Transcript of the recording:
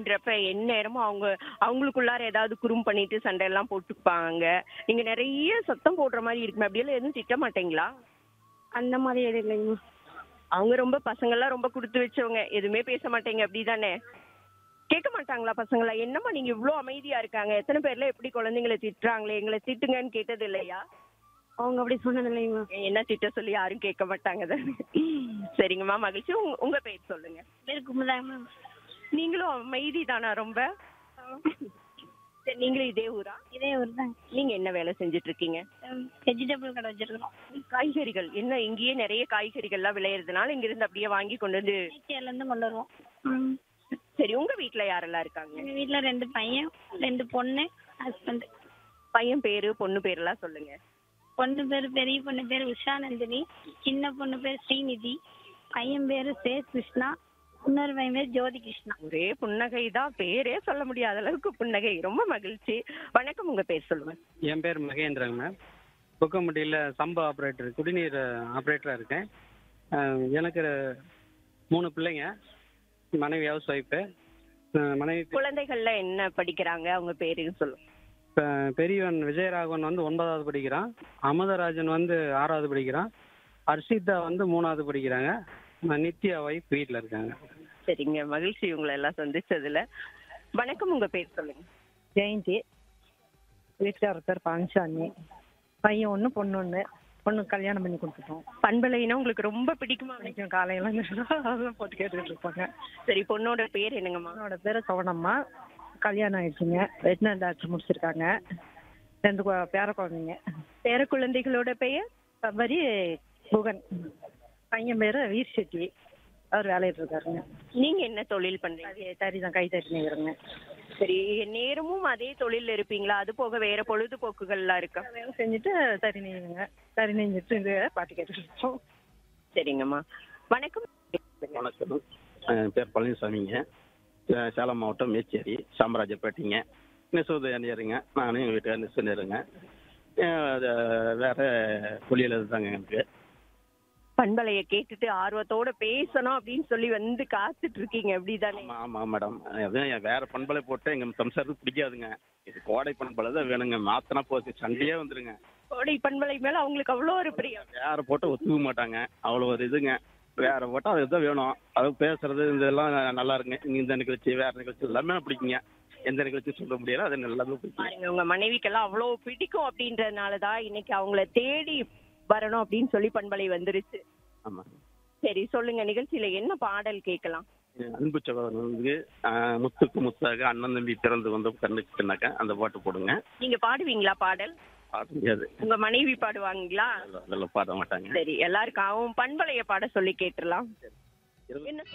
அப்படின்றப்ப எந்நேரமும் அவங்க அவங்களுக்குள்ளார ஏதாவது குறும் பண்ணிட்டு சண்டை எல்லாம் போட்டுப்பாங்க நீங்க நிறைய சத்தம் போடுற மாதிரி இருக்குமே அப்படியெல்லாம் எதுவும் திட்ட மாட்டீங்களா அந்த மாதிரி எதுவும் இல்லைங்கம்மா அவங்க ரொம்ப பசங்கெல்லாம் ரொம்ப கொடுத்து வச்சவங்க எதுவுமே பேச மாட்டேங்க அப்படிதானே கேட்க மாட்டாங்களா பசங்களா என்னம்மா நீங்க இவ்ளோ அமைதியா இருக்காங்க எத்தனை பேர்ல எப்படி குழந்தைங்களை திட்டுறாங்களே எங்களை திட்டுங்கன்னு கேட்டது இல்லையா அவங்க அப்படி சொன்னது இல்லைங்கம்மா என்ன திட்ட சொல்லி யாரும் கேட்க மாட்டாங்க தானே சரிங்கம்மா மகிழ்ச்சி உங்க- உங்க பேர் சொல்லுங்க பேர் குமுதாங்க மேம் நீங்களும் அமைதி தானா ரொம்ப சரி நீங்களும் இதே ஊரா இதே ஊர் தாங்க நீங்க என்ன வேலை செஞ்சுட்டு இருக்கீங்க வெஜிடபிள் கடை வச்சிருக்கிறோம் காய்கறிகள் என்ன இங்கேயே நிறைய காய்கறிகள்லாம் விளையறதுனால இங்க இருந்து அப்படியே வாங்கி கொண்டு வந்து நேச்சர்லேருந்து கொண்டு வருவோம் ம் சரி உங்க வீட்ல யாரெல்லாம் இருக்காங்க எங்கள் வீட்டில் ரெண்டு பையன் ரெண்டு பொண்ணு ஹஸ்பண்ட் பையன் பேரு பொண்ணு பேரெல்லாம் சொல்லுங்க பொண்ணு பேர் பெரிய பொண்ணு பேர் உஷா நந்தினி சின்ன பொண்ணு பேர் ஸ்ரீநிதி பையன் பேர் சேஸ் கிருஷ்ணா இன்னொரு பையன் பேர் ஜோதி கிருஷ்ணா ஒரே புன்னகை தான் பேரே சொல்ல முடியாத அளவுக்கு புன்னகை ரொம்ப மகிழ்ச்சி வணக்கம் உங்க பேர் சொல்லுங்க என் பேர் மகேந்திரங்க மேம் புக்கம்பட்டியில் சம்பா ஆப்ரேட்டர் குடிநீர் ஆப்ரேட்டராக இருக்கேன் அஹ் எனக்கு மூணு பிள்ளைங்க மனைவி ஹவுஸ் ஒய்ஃபு மனைவி குழந்தைகள்ல என்ன படிக்கிறாங்க அவங்க பேரு சொல்லுங்க பெ- பெரியவன் விஜயராகவன் வந்து ஒன்பதாவது படிக்கிறான் அமுதராஜன் வந்து ஆறாவது படிக்கிறான் ஹர்ஷிதா வந்து மூணாவது படிக்கிறாங்க அஹ் நித்யா ஒய்ஃப் வீட்டில் இருக்காங்க சரிங்க மகிழ்ச்சி உங்களை எல்லாம் சந்திச்சதுல வணக்கம் உங்க பேர் சொல்லுங்க ஜெயந்தி வீட்டுக்காரர் பேர் பழனிசாமி பையன் ஒன்று பொண்ணு ஒன்று பொண்ணு கல்யாணம் பண்ணி கொடுத்துட்டோம் பண்பலைனா உங்களுக்கு ரொம்ப பிடிக்குமா வரைக்கும் காலையில அதெல்லாம் போட்டு கேட்டுக்கிட்டு இருப்பாங்க சரி பொண்ணோட பேர் என்னங்கம்மா என்னோட பேர் சவணம்மா கல்யாணம் ஆயிடுச்சுங்க வெட்டினரி டாக்டர் முடிச்சிருக்காங்க ரெண்டு கொ- பேர குழந்தைங்க பேர குழந்தைகளோட பெயர் சபரி புகன் பையன் பேர் வீர் செட்டி அவர் வேலையிட்டு இருக்காருங்க நீங்க என்ன தொழில் பண்றீங்க அதே தறி தான் கை தறி நெய்கிறேங்க சரி நேரமும் அதே தொழில்ல இருப்பீங்களா அது போக வேற பொழுதுபோக்குகள்லாம் இருக்கா வேலை செஞ்சுட்டு தறி நெய்யுங்க தறி நெஞ்சிட்டு இது பாட்டு கேட்டுட்டு இருப்போம் சரிங்கம்மா வணக்கம் வணக்கம் என் பேர் பழனிசாமிங்க சே- சேலம் மாவட்டம் மேச்சேரி சாமராஜப்பேட்டைங்க நெசவு அணியருங்க நானும் எங்கள் வீட்டுக்கார நெசவு அணியருங்க அது வேற தொழில் இதுதாங்க எனக்கு பண்பலைய கேட்டுட்டு ஆர்வத்தோட பேசணும் அப்படின்னு சொல்லி வந்து காத்துட்டு இருக்கீங்க அப்படிதானே ஆமாம் ஆமாம் மேடம் அதான் என் வேற பண்பலை போட்டு எங்கள் சம்சாரத்துக்கு பிடிக்காதுங்க இது கோடை பண்பலை தான் வேணுங்க மாத்தினா போச்சு சண்டையே வந்துருங்க கோடை பண்பலை மேல அவங்களுக்கு அவ்வளோ ஒரு பிரியம் வேற போட்டு ஒத்துக்க மாட்டாங்க அவ்வளோ ஒரு இதுங்க வேற போட்டால் அதுதான் வேணும் அது பேசுறது இதெல்லாம் நல்லா இருக்குங்க இங்க இந்த நிகழ்ச்சி வேற நிகழ்ச்சி எல்லாமே பிடிக்குங்க எந்த நிகழ்ச்சி சொல்ல முடியல அது எல்லாமே பிடிக்கும் பாருங்க உங்க மனைவிக்கெல்லாம் அவ்வளோ பிடிக்கும் அப்படின்றதுனாலதான் இன்னைக்கு அவங்கள தேடி வரணும் அப்படின்னு சொல்லி பண்பலை வந்துருச்சு ஆமாம் சரி சொல்லுங்க நிகழ்ச்சியில என்ன பாடல் கேட்கலாம் அன்பு சகோதரன் வந்து ஆஹ், முத்துக்கு முத்தாக அண்ணன் தம்பி பிறந்து வந்த கண்ணுக்குனாக்க அந்த பாட்டு போடுங்க நீங்க பாடுவீங்களா பாடல் பாட முடியாது உங்க மனைவி பாடுவாங்களா அதெல்லாம் பாட மாட்டாங்க சரி எல்லாருக்காகவும் பண்பலைய பாட சொல்லி கேட்டுறலாம் என்ன